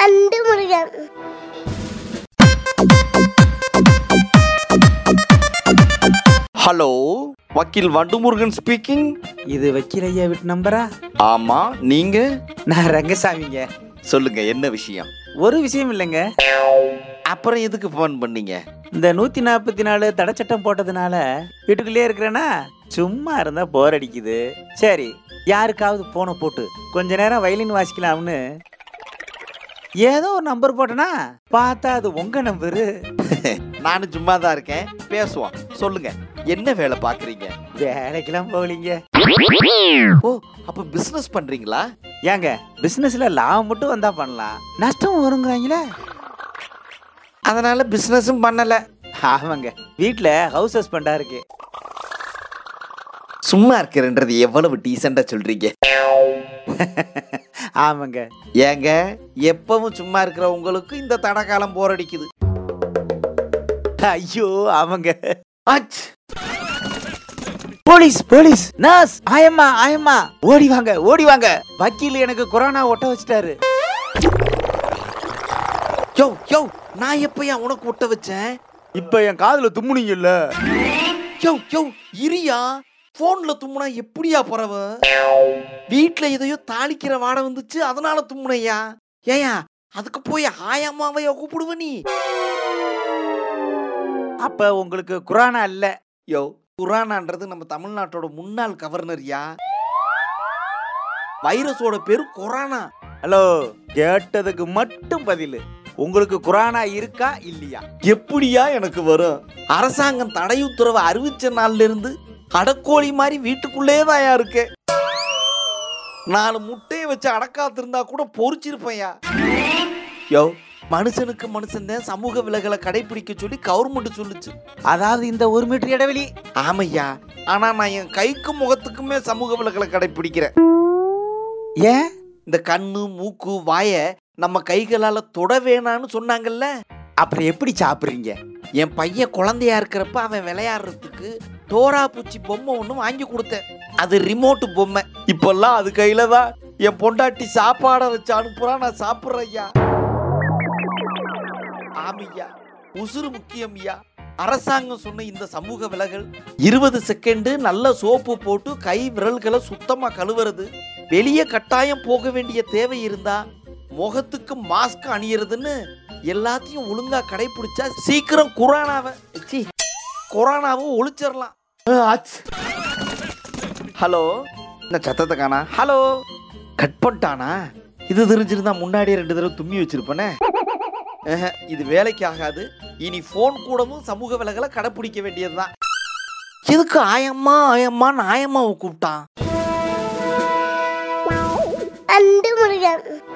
and Murugan hello வக்கீல் Vandu Murugan speaking இது வக்கீல் ஐயா வீட்டு நம்பரா ஆமா நீங்க நான் ரங்கசாமிங்க சொல்லுங்க என்ன விஷயம் ஒரு விஷயம் இல்லைங்க அப்புறம் எதுக்கு ஃபோன் பண்ணீங்க இந்த நூத்தி நாற்பத்தி நாலு தடைச்சட்டம் போட்டதுனால வீட்டுக்குள்ளேயே இருக்கிறேனா சும்மா இருந்தா போர் அடிக்குது சரி யாருக்காவது போனை போட்டு கொஞ்ச நேரம் வயலின் வாசிக்கலாம்னு ஏதோ ஒரு நம்பர் போட்டனா பார்த்தா அது உங்க நம்பரு நானும் சும்மா தான் இருக்கேன் பேசுவோம் சொல்லுங்க என்ன வேலை பாக்குறீங்க வேலைக்கெல்லாம் போகலீங்க ஓ அப்ப பிசினஸ் பண்றீங்களா ஏங்க பிசினஸ்ல லாபம் மட்டும் வந்தா பண்ணலாம் நஷ்டம் வருங்கிறாங்களே அதனால பிசினஸும் பண்ணல ஆமாங்க வீட்ல ஹவுஸ் ஹஸ்பண்டா இருக்கு சும்மா இருக்கிறன்றது எவ்வளவு டீசெண்டா சொல்றீங்க ஆமாங்க ஏங்க எப்பவும் சும்மா இருக்கிற உங்களுக்கு இந்த தடகாலம் போர் அடிக்குது ஐயோ ஆமாங்க அச் போலீஸ் போலீஸ் நர்ஸ் ஆயம்மா ஆயம்மா ஓடி வாங்க ஓடி வாங்க வக்கீல் எனக்கு கொரோனா ஒட்ட வச்சிட்டாரு யோ யோ நான் எப்பயா உனக்கு ஒட்ட வச்சேன் இப்ப என் காதுல தும்முனீங்கல்ல யோ யோ இரியா போன்ல தும்முனா எப்படியா பரவ வீட்ல எதையோ தாளிக்கிற வாடை வந்துச்சு அதனால தும்முனையா ஏயா அதுக்கு போய் ஆயாமாவைய கூப்பிடுவ நீ அப்ப உங்களுக்கு குரானா இல்ல யோ குரானான்றது நம்ம தமிழ்நாட்டோட முன்னாள் கவர்னர்யா வைரஸோட பேரு கொரோனா ஹலோ கேட்டதுக்கு மட்டும் பதில் உங்களுக்கு குரானா இருக்கா இல்லையா எப்படியா எனக்கு வரும் அரசாங்கம் தடை உத்தரவை அறிவிச்ச நாள்ல இருந்து அடக்கோழி மாதிரி வீட்டுக்குள்ளே தான் இருக்கேன் நாலு முட்டையை வச்சு அடக்காத்திருந்தா கூட பொறிச்சிருப்பேன்யா யோ மனுஷனுக்கு மனுஷன் தான் சமூக விலகலை கடைபிடிக்க சொல்லி கவர்மெண்ட் சொல்லுச்சு அதாவது இந்த ஒரு மீட்டர் இடைவெளி ஆமையா ஆனா நான் என் கைக்கும் முகத்துக்குமே சமூக விலகலை கடைபிடிக்கிறேன் ஏன் இந்த கண்ணு மூக்கு வாய நம்ம கைகளால தொட வேணான்னு சொன்னாங்கல்ல அப்புறம் எப்படி சாப்பிடுறீங்க என் பையன் குழந்தையா இருக்கிறப்ப அவன் விளையாடுறதுக்கு டோரா பூச்சி பொம்மை ஒன்று வாங்கி கொடுத்தேன் அது ரிமோட் பொம்மை இப்பெல்லாம் அது கையில தான் என் பொண்டாட்டி சாப்பாடை வச்சு அனுப்புறா நான் சாப்பிட்றேன் ஐயா ஆமையா உசுறு முக்கியம் ஐயா அரசாங்கம் சொன்ன இந்த சமூக விலகல் இருபது செகண்டு நல்ல சோப்பு போட்டு கை விரல்களை சுத்தமா கழுவுறது வெளியே கட்டாயம் போக வேண்டிய தேவை இருந்தா முகத்துக்கு மாஸ்க் அணியறதுன்னு எல்லாத்தையும் ஒழுங்கா கடைபிடிச்சா சீக்கிரம் குரானாவை சி கொரோனாவை ஒழிச்சிடலாம் ஹலோ இந்த சத்தத்தை காணா ஹலோ கட் பண்ணிட்டானா இது தெரிஞ்சிருந்தா முன்னாடியே ரெண்டு தடவை தும்மி வச்சிருப்பேனே ஆஹா, இது வேலைக்கு ஆகாது இனி ஃபோன் கூடவும் சமூக விலகலை கடைப்பிடிக்க வேண்டியதுதான் எதுக்கு ஆயம்மா ஆயம்மான்னு ஆயம்மாவை கூப்பிட்டான் அண்டு முருகன்